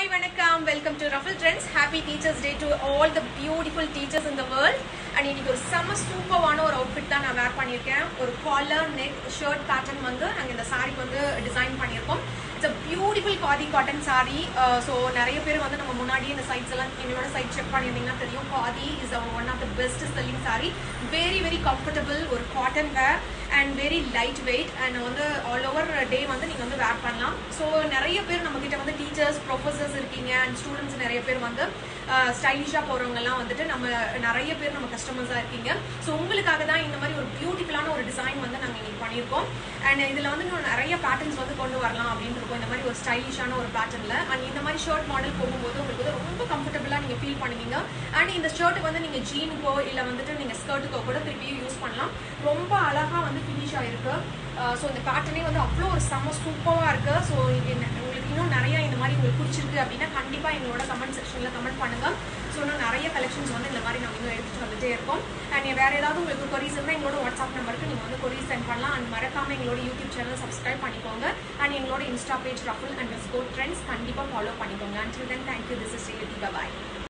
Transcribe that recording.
வணக்கம் welcome to Ruffle Trends happy teachers day to all the beautiful teachers in the world and இன்னைக்கு ஒரு செம்ம சூப்பரான ஒரு அவுட்ஃபிட் தான் நான் வேர் பண்ணியிருக்கேன் ஒரு காலர் நெக் ஷர்ட் பேட்டர்ன் வந்து நாங்கள் இந்த சாரிக்கு வந்து டிசைன் பண்ணியிருக்கோம் it's a beautiful khadi cotton sari so நிறைய பேர் வந்து நம்ம முன்னாடியே இந்த சைட்ஸ் எல்லாம் எங்களோட சைட் செக் பண்ணியிருந்தீங்கன்னா தெரியும் khadi is one of the best selling sari very very comfortable ஒரு cotton wear and very light weight and வந்து ஆல் ஓவர் டே வந்து நீங்கள் வந்து வேர் பண்ணலாம் ஸோ நிறைய பேர் நம்ம கிட்ட வந்து டீச்சர்ஸ் ப்ரொஃபஸர்ஸ் இருக்கீங்க அண்ட் ஸ்டூடெண்ட்ஸ் நிறைய பேர் வந்து ஸ்டைலிஷாக போகிறவங்கலாம் வந்துட்டு நம்ம நிறைய பேர் நம்ம கஸ்டமர்ஸாக இருக்கீங்க ஸோ உங்களுக்காக தான் இந்த மாதிரி ஒரு பியூட்டிஃபுல்லான ஒரு டிசைன் வந்து நாங்கள் இன்னைக்கு பண்ணியிருக்கோம் அண்ட் இதில் வந்து இன்னும் நிறைய பேட்டர்ன்ஸ் வந்து கொண்டு வரலாம் அப்படின்னு இருக்கோம் இந்த மாதிரி ஒரு ஸ்டைலிஷான ஒரு பேட்டர்னில் அண்ட் இந்த மாதிரி ஷர்ட் மாடல் போகும்போது உங்களுக்கு வந்து ரொம்ப கம்ஃபர்டபுளாக நீங்கள் ஃபீல் பண்ணுவீங்க அண்ட் இந்த ஷர்ட் வந்து நீங்கள் ஜீனுக்கோ இல்லை வந்துட்டு நீங்கள் ஸ்கர்ட்டுக்கோ கூட திருப்பியும் யூஸ் பண்ணலாம் ரொம்ப அழகாக வந்து ஃபினிஷ் ஆயிருக்கு ஸோ இந்த பேட்டர்னே வந்து அவ்வளோ ஒரு செம்ம சூப்பராக இருக்கு ஸோ இது என்ன- உங்களுக்கு இன்னும் நிறைய இந்த மாதிரி உங்களுக்கு பிடிச்சிருக்கு அப்படின்னா கண்டிப்பாக எங்களோட கமெண்ட் செக்ஷனில் கமெண்ட் பண்ணுங்க ஸோ இன்னும் நிறைய கலெக்ஷன்ஸ் வந்து இந்த மாதிரி நாங்கள் இன்னும் எடுத்துட்டு வந்துட்டே இருக்கோம் அண்ட் வேற ஏதாவது உங்களுக்கு கொரிஸ் இருந்தால் எங்களோட வாட்ஸ்அப் நம்பருக்கு நீங்கள் வந்து கொரிஸ் சென்ட் பண்ணலாம் அண்ட் மறக்காம எங்களோட யூடியூப் சேனல் சப்ஸ்கிரைப் பண்ணிக்கோங்க அண்ட் எங்களோட Insta page Ruffle and Score Trends கண்டிப்பாக ஃபாலோ பண்ணிக்கோங்க and then thank you this is bye